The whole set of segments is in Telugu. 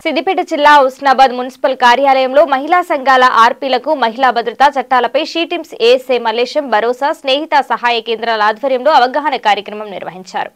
సిద్దిపేట జిల్లా హుస్నాబాద్ మున్సిపల్ కార్యాలయంలో మహిళా సంఘాల ఆర్పీలకు మహిళా భద్రతా చట్టాలపై షీటిమ్స్ ఏఎస్ఏ మల్లేశం భరోసా స్నేహిత సహాయ కేంద్రాల ఆధ్వర్యంలో అవగాహన కార్యక్రమం నిర్వహించారు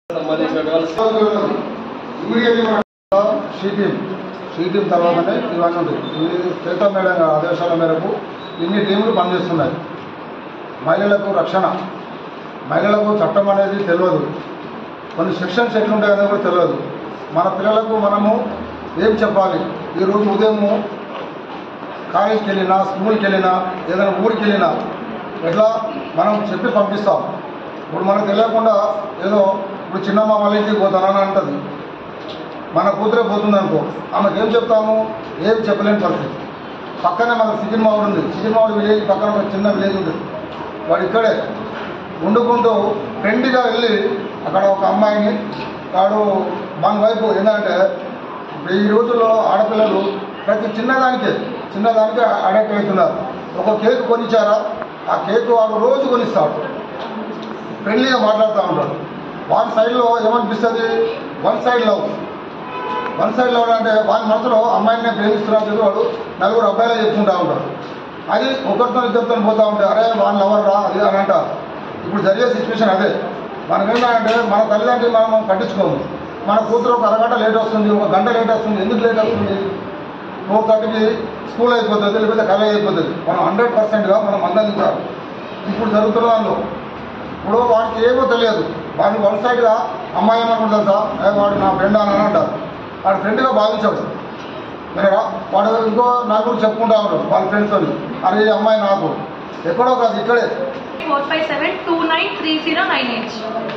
షీటీం షీటీం తర్వాతనే ఇవన్నీ ఉంటాయి ఇవి చైతన్య మేడం గారి ఆదేశాల మేరకు ఇన్ని టీములు పనిచేస్తున్నాయి మహిళలకు రక్షణ మహిళలకు చట్టం అనేది తెలియదు కొన్ని సెక్షన్స్ ఎట్లుంటాయి అనేది కూడా తెలియదు మన పిల్లలకు మనము ఏం చెప్పాలి ఈరోజు ఉదయము కాలేజీకి వెళ్ళినా స్కూల్కి వెళ్ళినా ఏదైనా ఊరికి వెళ్ళినా ఎట్లా మనం చెప్పి పంపిస్తాం ఇప్పుడు మనకు తెలియకుండా ఏదో ఇప్పుడు చిన్నమ్మ వాళ్ళ ఇంటికి పోతానని అంటది మన కూతురే పోతుంది అనుకో ఆమెకు ఏం చెప్తాము ఏం చెప్పలేని పరిస్థితి పక్కనే మన సికిన్ మావుడు ఉంది సికిన్ మావుడు విలేజ్ పక్కన ఒక చిన్న విలేజ్ ఉంది వాడు ఇక్కడే వండుకుంటూ ఫ్రెండ్గా వెళ్ళి అక్కడ ఒక అమ్మాయిని వాడు మన వైపు ఏంటంటే ఇప్పుడు ఈ రోజుల్లో ఆడపిల్లలు ప్రతి చిన్నదానికే చిన్నదానికే అడక్ట్ అవుతున్నారు ఒక కేక్ కొనిచ్చారా ఆ కేక్ వాడు రోజు కొనిస్తాడు ఫ్రెండ్లీగా మాట్లాడుతూ ఉంటాడు వాడి సైడ్లో ఏమనిపిస్తుంది one side love one side love అంటే వాడి మనసులో అమ్మాయిని ప్రేమిస్తున్నారు చెప్పి వాడు నలుగురు అబ్బాయిలే చెప్పుకుంటా ఉంటాడు అది ఒకరితో ఇద్దరితో పోతూ ఉంటే అరే వాళ్ళ లవర్ రా అది అని అంటారు ఇప్పుడు జరిగే సిచ్యువేషన్ అదే మనం ఏంటంటే మన తల్లిదండ్రులు మనం మనం పట్టించుకోము మన కూతురు ఒక అరగంట లేట్ వస్తుంది ఒక గంట లేట్ వస్తుంది ఎందుకు లేట్ వస్తుంది ఫోర్ థర్టీకి స్కూల్ అయిపోతుంది లేకపోతే కాలేజ్ అయిపోతుంది మనం హండ్రెడ్ పర్సెంట్గా మనం అందించాలి ఇప్పుడు జరుగుతున్న దానిలో ఇప్పుడు వాడికి ఏమో తెలియదు వాడిని వన్ సైడ్గా అమ్మాయి ఏమనుకుంటుంది సార్ ఏ వాడు నా ఫ్రెండ్ అని అంటారు వాడు ఫ్రెండ్గా భావించాడు వినరా వాడు ఇంకో నలుగురు చెప్పుకుంటా ఉంటాడు వాళ్ళ ఫ్రెండ్స్తో అరే ఈ అమ్మాయి నాకు ఎక్కడో కాదు ఇక్కడే four five seven two nine three zero nine eight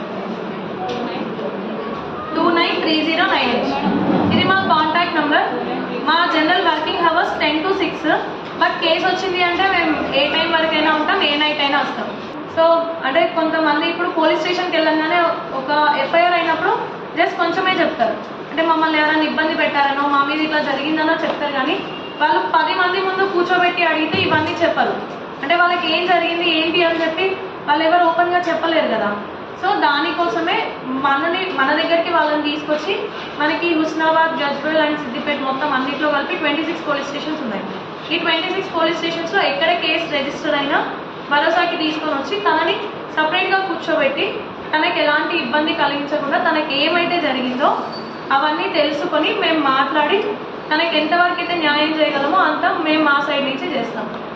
two nine three zero nine eight ఇది మా కాంటాక్ట్ నెంబర్ మా general working hours ten to six but case వచ్చింది అంటే మేము ఏ టైం వరకైనా ఉంటాం ఏ నైట్ అయినా వస్తాం సో అంటే కొంతమంది ఇప్పుడు పోలీస్ స్టేషన్కి వెళ్ళంగానే ఒక ఎఫ్ఐఆర్ అయినప్పుడు జస్ట్ కొంచెమే చెప్తారు అంటే మమ్మల్ని ఎవరైనా ఇబ్బంది పెట్టారనో మా మీద ఇట్లా జరిగిందనో చెప్తారు కానీ వాళ్ళు పది మంది ముందు కూర్చోబెట్టి అడిగితే ఇవన్నీ చెప్పరు అంటే వాళ్ళకి ఏం జరిగింది ఏంటి అని చెప్పి వాళ్ళు ఎవరు ఓపెన్గా చెప్పలేరు కదా సో దానికోసమే మనని మన దగ్గరికి వాళ్ళని తీసుకొచ్చి మనకి హుస్నాబాద్ గజ్వల్ అండ్ సిద్దిపేట మొత్తం అన్నిట్లో కలిపి ట్వంటీ సిక్స్ పోలీస్ స్టేషన్స్ ఉన్నాయి ఈ ట్వంటీ సిక్స్ పోలీస్ స్టేషన్స్లో ఎక్కడ కేసు రిజిస్టర్ అయినా భరోసాకి తీసుకొని వచ్చి తనని సపరేట్గా కూర్చోబెట్టి తనకి ఎలాంటి ఇబ్బంది కలిగించకుండా తనకి ఏమైతే జరిగిందో అవన్నీ తెలుసుకొని మేము మాట్లాడి తనకి ఎంతవరకు అయితే న్యాయం చేయగలమో అంత మేము మా సైడ్ నుంచి చేస్తాం